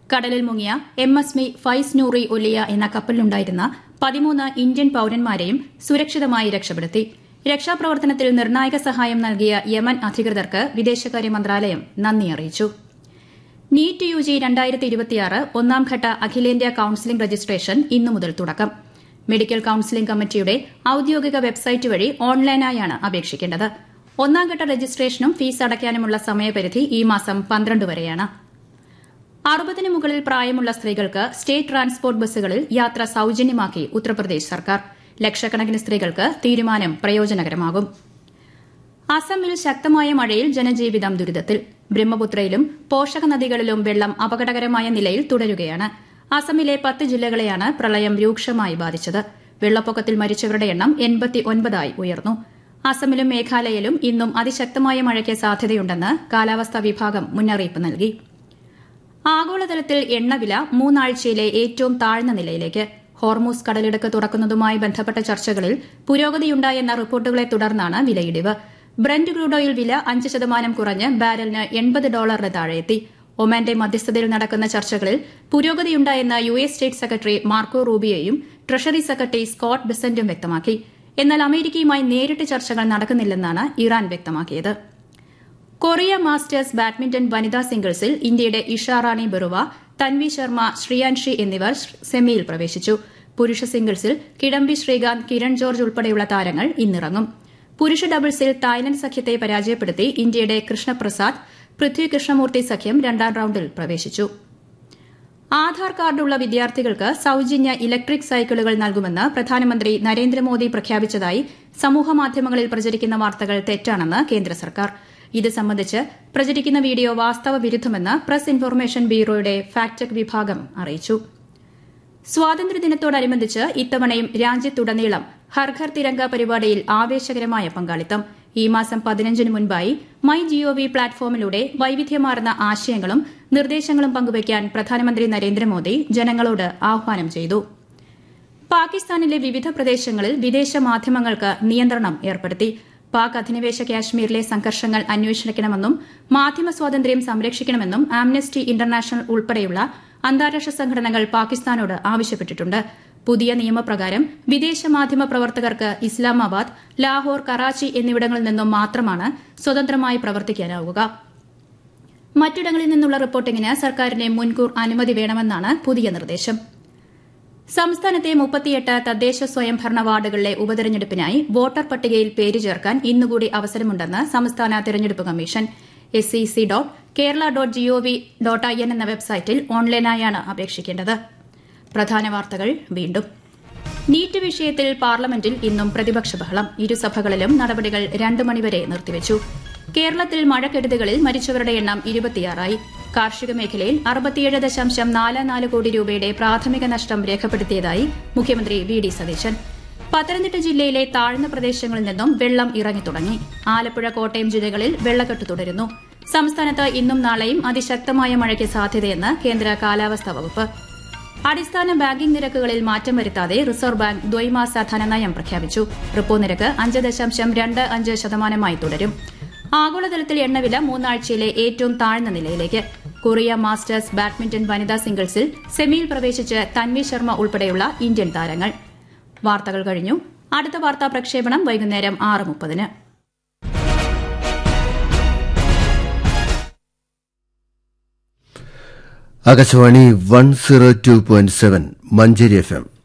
കടലിൽ മുങ്ങിയ M S മി ഫൈസ് നൂറി ഒലിയ എന്ന കപ്പലിലുണ്ടായിരുന്ന പതിമൂന്ന് ഇന്ത്യൻ പൌരന്മാരെയും സുരക്ഷിതമായി രക്ഷപ്പെടുത്തി രക്ഷാപ്രവർത്തനത്തിൽ നിർണായക സഹായം നൽകിയ യമൻ അധികൃതർക്ക് വിദേശകാര്യ മന്ത്രാലയം നന്ദി അറിയിച്ചു നീറ്റ് യു ജി രണ്ടായിരത്തി ഇരുപത്തിയാറ് ഒന്നാംഘട്ട അഖിലേന്ത്യാ കൌൺസിലിംഗ് രജിസ്ട്രേഷൻ ഇന്നു മുതൽ തുടക്കം മെഡിക്കൽ കൌൺസിലിംഗ് കമ്മിറ്റിയുടെ ഔദ്യോഗിക വെബ്സൈറ്റ് വഴി ഓൺലൈനായാണ് അപേക്ഷിക്കേണ്ടത് ഒന്നാംഘട്ട രജിസ്ട്രേഷനും ഫീസ് അടയ്ക്കാനുമുള്ള സമയപരിധി ഈ മാസം പന്ത്രണ്ട് വരെയാണ് അറുപതിന് മുകളിൽ പ്രായമുള്ള സ്ത്രീകൾക്ക് സ്റ്റേറ്റ് ട്രാൻസ്പോർട്ട് ബസ്സുകളിൽ യാത്ര സൌജന്യമാക്കി ഉത്തർപ്രദേശ് സർക്കാർ ലക്ഷക്കണക്കിന് സ്ത്രീകൾക്ക് തീരുമാനം പ്രയോജനകരമാകും അസമിൽ ശക്തമായ മഴയിൽ ജനജീവിതം ദുരിതത്തിൽ ബ്രഹ്മപുത്രയിലും പോഷക നദികളിലും വെള്ളം അപകടകരമായ നിലയിൽ തുടരുകയാണ് അസമിലെ പത്ത് ജില്ലകളെയാണ് പ്രളയം രൂക്ഷമായി ബാധിച്ചത് വെള്ളപ്പൊക്കത്തിൽ മരിച്ചവരുടെ എണ്ണം എൺപത്തി ഒൻപതായി ഉയർന്നു അസമിലും മേഘാലയയിലും ഇന്നും അതിശക്തമായ മഴയ്ക്ക് സാധ്യതയുണ്ടെന്ന് കാലാവസ്ഥാ വിഭാഗം മുന്നറിയിപ്പ് നൽകി ആഗോളതലത്തിൽ എണ്ണവില മൂന്നാഴ്ചയിലെ ഏറ്റവും താഴ്ന്ന നിലയിലേക്ക് ഹോർമൂസ് കടലിടുക്ക് തുറക്കുന്നതുമായി ബന്ധപ്പെട്ട ചർച്ചകളിൽ പുരോഗതിയുണ്ടായെന്ന റിപ്പോർട്ടുകളെ തുടർന്നാണ് വിലയിടിവ് ബ്രന്റ് ക്രൂഡ് ഓയിൽ വില അഞ്ച് ശതമാനം കുറഞ്ഞ് ബാരലിന് എൺപത് ഡോളറിന് താഴെയെത്തി ഒമാന്റെ മധ്യസ്ഥതയിൽ നടക്കുന്ന ചർച്ചകളിൽ പുരോഗതിയുണ്ടായെന്ന് U S state secretary Marco റൂബിയോയും ട്രഷറി സെക്രട്ടറി സ്കോട്ട് ബെസന്റും വ്യക്തമാക്കി എന്നാൽ അമേരിക്കയുമായി നേരിട്ട് ചർച്ചകൾ നടക്കുന്നില്ലെന്നാണ് ഇറാൻ വ്യക്തമാക്കിയത് കൊറിയ മാസ്റ്റേഴ്സ് ബാഡ്മിന്റൺ വനിതാ സിംഗിൾസിൽ ഇന്ത്യയുടെ ഇഷാറാണി ബറുവ തൻവി ശർമ്മ ശ്രിയാൻഷി എന്നിവർ സെമിയിൽ പ്രവേശിച്ചു പുരുഷ സിംഗിൾസിൽ കിഡംബി ശ്രീകാന്ത് കിരൺ ജോർജ് ഉൾപ്പെടെയുള്ള താരങ്ങൾ ഇന്നിറങ്ങും പുരുഷ ഡബിൾസിൽ തായ്ലൻഡ് സഖ്യത്തെ പരാജയപ്പെടുത്തി ഇന്ത്യയുടെ കൃഷ്ണപ്രസാദ് പൃഥ്വി കൃഷ്ണമൂർത്തി സഖ്യം രണ്ടാം റൌണ്ടിൽ പ്രവേശിച്ചു ആധാർ കാർഡുള്ള വിദ്യാർത്ഥികൾക്ക് സൌജന്യ ഇലക്ട്രിക് സൈക്കിളുകൾ നൽകുമെന്ന് പ്രധാനമന്ത്രി നരേന്ദ്രമോദി പ്രഖ്യാപിച്ചതായി സമൂഹമാധ്യമങ്ങളിൽ പ്രചരിക്കുന്ന വാർത്തകൾ തെറ്റാണെന്ന് കേന്ദ്ര സർക്കാർ ഇത് സംബന്ധിച്ച് പ്രചരിക്കുന്ന വീഡിയോ വാസ്തവ വിരുദ്ധമെന്ന് പ്രസ് ഇൻഫർമേഷൻ ബ്യൂറോയുടെ ഫാക്ട് ചെക്ക് വിഭാഗം അറിയിച്ചു സ്വാതന്ത്ര്യദിനത്തോടനുബന്ധിച്ച് ഇത്തവണയും രാജ്യത്തുടനീളം ഹർഘർ തിരങ്ക പരിപാടിയിൽ ആവേശകരമായ പങ്കാളിത്തം ഈ മാസം പതിനഞ്ചിന് മുൻപായി മൈ ജിഒവി പ്ലാറ്റ്ഫോമിലൂടെ വൈവിധ്യമാർന്ന ആശയങ്ങളും നിർദ്ദേശങ്ങളും പങ്കുവയ്ക്കാൻ പ്രധാനമന്ത്രി നരേന്ദ്രമോദി ജനങ്ങളോട് ആഹ്വാനം ചെയ്തു പാകിസ്ഥാനിലെ വിവിധ പ്രദേശങ്ങളിൽ വിദേശ മാധ്യമങ്ങൾക്ക് നിയന്ത്രണം ഏർപ്പെടുത്തി പാക് അധിനിവേശ കാശ്മീരിലെ സംഘർഷങ്ങൾ അന്വേഷിക്കണമെന്നും മാധ്യമ സ്വാതന്ത്ര്യം സംരക്ഷിക്കണമെന്നും ആംനസ്റ്റി ഇന്റർനാഷണൽ ഉൾപ്പെടെയുള്ള അന്താരാഷ്ട്ര സംഘടനകൾ പാകിസ്ഥാനോട് ആവശ്യപ്പെട്ടിട്ടുണ്ട് പുതിയ നിയമപ്രകാരം വിദേശ മാധ്യമ പ്രവർത്തകർക്ക് ഇസ്ലാമാബാദ് ലാഹോർ കറാച്ചി എന്നിവിടങ്ങളിൽ നിന്നും മാത്രമാണ് സ്വതന്ത്രമായി പ്രവർത്തിക്കാനാവുക മറ്റിടങ്ങളിൽ നിന്നുള്ള റിപ്പോർട്ടിംഗിന് സർക്കാരിന് മുൻകൂർ അനുമതി വേണമെന്നാണ് പുതിയ നിർദ്ദേശം സംസ്ഥാനത്തെ മുപ്പത്തിയെട്ട് തദ്ദേശ സ്വയംഭരണ വാർഡുകളിലെ ഉപതെരഞ്ഞെടുപ്പിനായി വോട്ടർ പട്ടികയിൽ പേര് ചേർക്കാൻ ഇന്നുകൂടി അവസരമുണ്ടെന്ന് സംസ്ഥാന തെരഞ്ഞെടുപ്പ് commission S C C dot Kerala dot gov dot I N എന്ന വെബ്സൈറ്റിൽ ഓൺലൈനായാണ് അപേക്ഷിക്കേണ്ടത് പ്രധാന വാർത്തകൾ വീണ്ടും നീറ്റ് വിഷയത്തിൽ പാർലമെന്റിൽ ഇന്നും പ്രതിപക്ഷ ബഹളം ഇരുസഭകളിലും നടപടികൾ രണ്ട് മണിവരെ നിർത്തിവച്ചു കേരളത്തിൽ മഴക്കെടുതികളിൽ മരിച്ചവരുടെ എണ്ണം ഇരുപത്തിയാറായി കാർഷിക മേഖലയിൽ അറുപത്തിയേഴ് ദശാംശം നാല് നാല് കോടി രൂപയുടെ പ്രാഥമിക നഷ്ടം രേഖപ്പെടുത്തിയതായി മുഖ്യമന്ത്രി വി ഡി സതീശൻ പത്തനംതിട്ട ജില്ലയിലെ താഴ്ന്ന പ്രദേശങ്ങളിൽ നിന്നും വെള്ളം ഇറങ്ങിത്തുടങ്ങി ആലപ്പുഴ കോട്ടയം ജില്ലകളിൽ വെള്ളക്കെട്ട് തുടരുന്നു സംസ്ഥാനത്ത് ഇന്നും നാളെയും അതിശക്തമായ മഴയ്ക്ക് സാധ്യതയെന്ന് കേന്ദ്ര കാലാവസ്ഥാ വകുപ്പ് അടിസ്ഥാന ബാങ്കിംഗ് നിരക്കുകളിൽ മാറ്റം വരുത്താതെ റിസർവ് ബാങ്ക് ദ്വൈമാസ ധനനയം പ്രഖ്യാപിച്ചു റിപ്പോ നിരക്ക് അഞ്ച് ദശാംശം രണ്ട് അഞ്ച് ശതമാനമായി തുടരും ആഗോളതലത്തിൽ എണ്ണവില മൂന്നാഴ്ചയിലെ ഏറ്റവും താഴ്ന്ന നിലയിലേക്ക് കൊറിയ മാസ്റ്റേഴ്സ് ബാഡ്മിന്റൺ വനിതാ സിംഗിൾസിൽ സെമിയിൽ പ്രവേശിച്ച് തൻവി ശർമ്മ ഉൾപ്പെടെയുള്ള ഇന്ത്യൻ താരങ്ങൾ വാർത്തകൾ കഴിഞ്ഞു അടുത്ത വാർത്താ പ്രക്ഷേപണം വൈകുന്നേരം ആറ് മുപ്പതിന് Akashvani one zero two point seven Manjeri F M